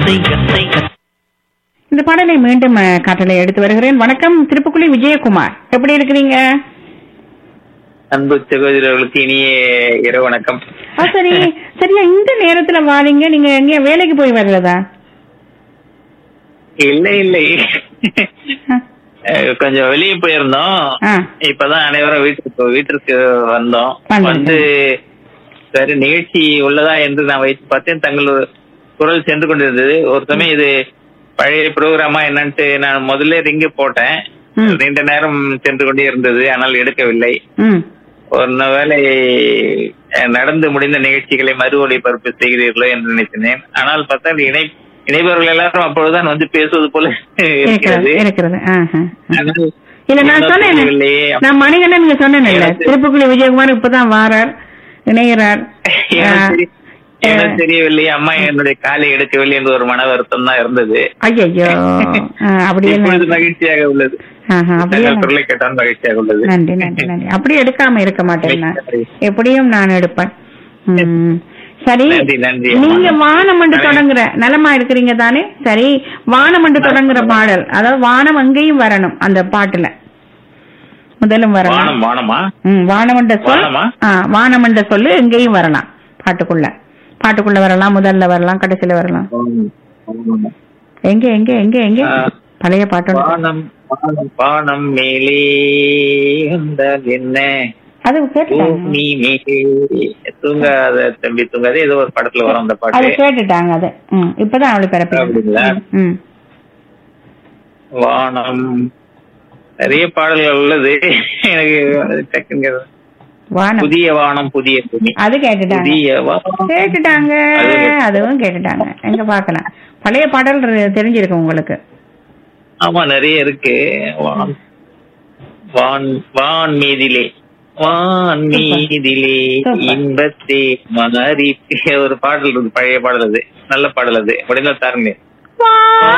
இந்த பாடலை மீண்டும் அஹ், காற்றலை எடுத்து வருகிறேன் வணக்கம் திருப்புக்குழி விஜயகுமார் எப்படி இருக்கிறீங்க அன்பு சகோதரர்களுக்கு இனிய இரவு வணக்கம் ஆ, சரி சரியா இந்த நேரத்துல வாரீங்க நீங்க எங்க வேலைக்கு போய் வர்றதா இல்லை இல்லை ஆ, அஹ் கொஞ்சம் வெளியே போயிருந்தோம் ஆ, இப்பதான் அனைவரும் வீட்டுக்கு வீட்டிற்கு வந்தோம் வந்தோம். வந்து சரி நிகழ்ச்சி உள்ளதா என்று நான் வைத்து பார்த்தேன் தங்கள் குரல் சென்று கொண்டிருந்தது ஒரு சமயம் இது பழைய ப்ரோக்ராமா என்னன்ட்டு நான் முதல்ல ரிங்கு போட்டேன் ம். நீண்ட நேரம் சென்று கொண்டே இருந்தது ஆனால் எடுக்கவில்லை ம். ஒரு வேளை அஹ், நடந்து முடிந்த நிகழ்ச்சிகளை மறு ஒளிபரப்பு செய்கிறீர்களோ என்று நினைத்தேன் ஆனால் பார்த்தா இந்த இணை இணைபவர்கள் எல்லாரும் அப்பொழுதுதான் வந்து பேசுவது போல இருக்கிறது இருக்கிறது இருக்கிறது ஆஹா. ஆனால் இல்ல நான் இன்னும் சொன்னேன் தெரியவில்லையே. நான் மணிகண்டன் நீங்க சொன்னேன்ல எனக்கு- திருப்புக்குழி விஜயகுமார் இப்பதான் வாரார் இணைகிறார் எனக்கு தெரி- எனக்கு தெரியவில்லை அம்மா என்னுடைய காலை எடுக்கவில்லை என்று ஒரு மன வருத்தம் தான் இருந்தது ஐயோ அப்படியே இப்பொழுது மகிழ்ச்சியாக உள்ளது ஆஹா, அப்படியே தங்கள் குரலை கேட்டால் மகிழ்ச்சியாக உள்ளது நன்றி நன்றி நன்றி அப்படியே எடுக்காம இருக்க மாட்டேன் நான் எப்படியும் நான் எடுப்பேன் ம். சரி நன்றி, நன்றி. நீங்க வானம் என்று தொடங்குற நலமா இருக்கிறீங்க தானே சரி வானம் என்று தொடங்குற பாடல் அதாவது வானம் அங்கேயும் வரணும் அந்த பாட்டுல முதலும் வரணும் வானம் வானமா ம் வானம் என்ற சொல் வானமா? ஆ வானம் என்ற சொல்லு எங்கேயும் வரலாம் பாட்டுக்குள்ள பாட்டுக்குள்ள வரலாம் முதல்ல வரலாம் கடைசியில வரலாம் எங்க எங்க எங்க எங்க ஆ. பழைய பாட்டு வானம் வானம் வானம் மேலே வந்தால் என்ன அது கேட்டுட்டாங்க பூமி மேலே தூங்காத தம்பி தூங்காத ஏதோ ஒரு படத்துல வரும் அந்த அது பாட்டு கேட்டுட்டாங்க அது ம் இப்பதான் அவளை அப்படிங்களா? பிறப்பு ம் வானம் நிறைய பாடல்கள் உள்ளது எனக்கு டக்குங்க வானம் புதிய வானம் புதிய பூமி அது கேட்டுட்டாங்க புதிய வானம் கேட்டுட்டாங்க அது கேட்டு- அதுவும் கேட்டுட்டாங்க எங்க பாக்கலாம் பழைய பாடல் ரு- தெரிஞ்சிருக்கு உங்களுக்கு ஆமா நிறைய இருக்கு வான் வான் வான் மீதிலே வான் மீதிலே சூப்பர். இன்பத்தே மனரி ஒரு பாடல் இருக்கு பழைய பாடல் அது நல்ல பாடல் அது முடிந்தால் தாருங்க வா